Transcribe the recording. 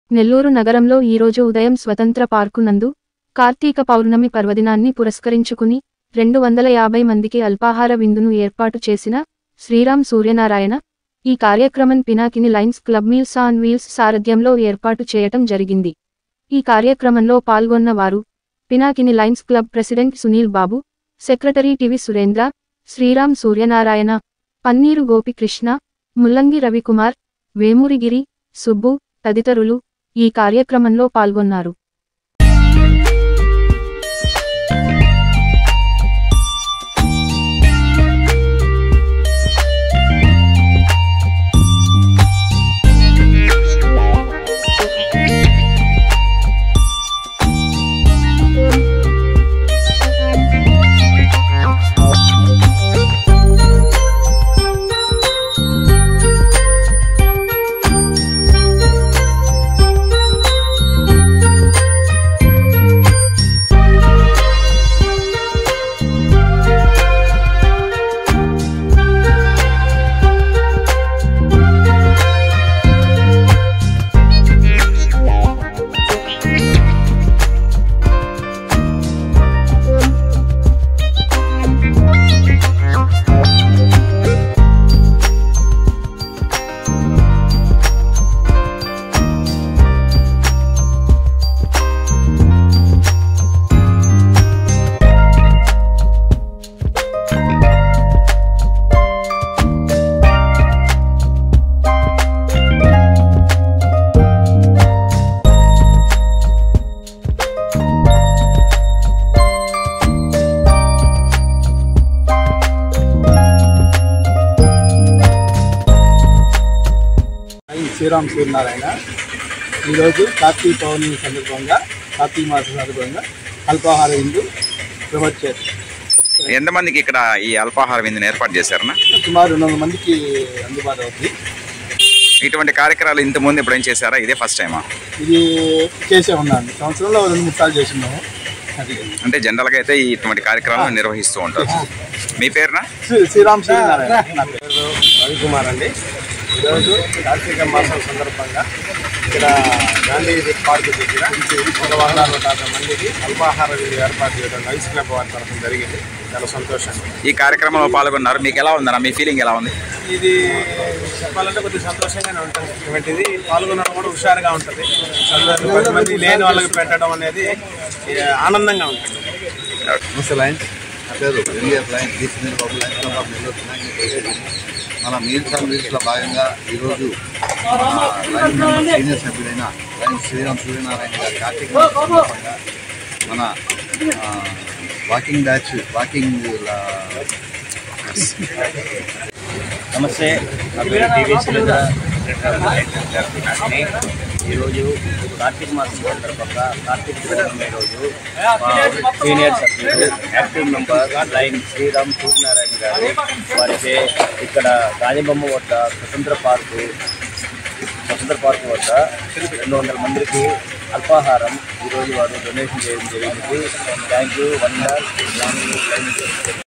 నెల్లూరు నగరంలో ఈరోజు ఉదయం స్వతంత్ర పార్కు నందు కార్తీక పౌర్ణమి పర్వదినాన్ని పురస్కరించుకుని రెండు వందల యాభై మందికి అల్పాహార విందును ఏర్పాటు చేసిన శ్రీరామ్ సూర్యనారాయణ ఈ కార్యక్రమం Pinakini lions club meals on wheels సారథ్యంలో ఏర్పాటు చేయటం జరిగింది ఈ కార్యక్రమంలో పాల్గొన్న వారు Pinakini lions club president Sunil Babu secretary TV Surendra Sriram Suryanarayana Panneeru Gopikrishna Mullangi Ravikumar వేమూరిగిరి Subbu తదితరులు ఈ కార్యక్రమంలో పాల్గొన్నారు ఈ శ్రీరామ్ సూర్యనారాయణ ఈరోజు కార్తీక పౌర్ణమి సందర్భంగా కార్తీక మాసం సందర్భంగా అల్పాహార విందు ప్రమోట్ చేస్తారు ఎంతమందికి ఇక్కడ ఈ అల్పాహార విందుని ఏర్పాటు చేశారన్న సుమారు రెండు వందల మందికి అందుబాటు అవుతుంది ఇటువంటి కార్యక్రమాలు ఇంత ముందు ఎప్పుడేం చేశారా ఇదే ఫస్ట్ టైమా ఇది చేసే ఉన్నాను సంవత్సరంలో రెండు మూడు సార్లు చేసినాము అది అంటే జనరల్గా అయితే ఈ ఇటువంటి కార్యక్రమాలు నిర్వహిస్తూ ఉంటారు మీ పేరున శ్రీ- శ్రీరామ్ సూర్యనారాయణ నా పేరు రవికుమార్ అండి ఈరోజు కార్తీక మాసం సందర్భంగా ఇక్కడ గాంధీ పార్క్ దగ్గర ఒక వంద నూట యాభై మందికి అల్పాహార విందు ఏర్పాటు చేయడం లైన్స్ క్లబ్ వారి తరఫున జరిగింది చాలా సంతోషంగా ఈ కార్యక్రమంలో పాల్గొన్నారు మీకు ఎలా ఉందన్న మీ ఫీలింగ్ ఎలా ఉంది ఇది చెప్పాలంటే కొద్దిగా సంతోషంగానే ఉంటుంది ఇటువంటిది పాల్గొనడం కూడా హుషారుగా ఉంటుంది చదువు పది మంది లేని వాళ్ళకి పెట్టడం అనేది ఏ, ఆనందంగా ఉంటుంది నమస్తే లైన్స్ నా పేరు NEF lion D Sunil Babu lions club of Nellore Pinakini president. మన మీల్స్ అండ్ వీల్స్లో భాగంగా ఈరోజు మన లైన్ మెంబర్ సీనియర్ సభ్యుడైన లైన్ శ్రీరామ్ సూర్యనారాయణ గారి కార్తీక మాసం సందర్భంగా మన ఆ, వాకింగ్ బ్యాచ్ వాకింగ్ లా- నమస్తే నా పేరు టీవీ సురేంద్ర నాటిని ఈరోజు కార్తీక మాసం సందర్భంగా కార్తీక పౌర్ణమి రోజు మా సీనియర్ సభ్యులు active member lion Sriram Suryanarayana గారు వారికి ఇక్కడ గాజబొమ్మ వద్ద స్వతంత్ర పార్కు స్వతంత్ర పార్కు వద్ద రెండు వందల మందికి అల్పాహారం ఈరోజు వారు డొనేషన్ చేయడం జరిగింది థ్యాంక్ యూ వన్ లైన్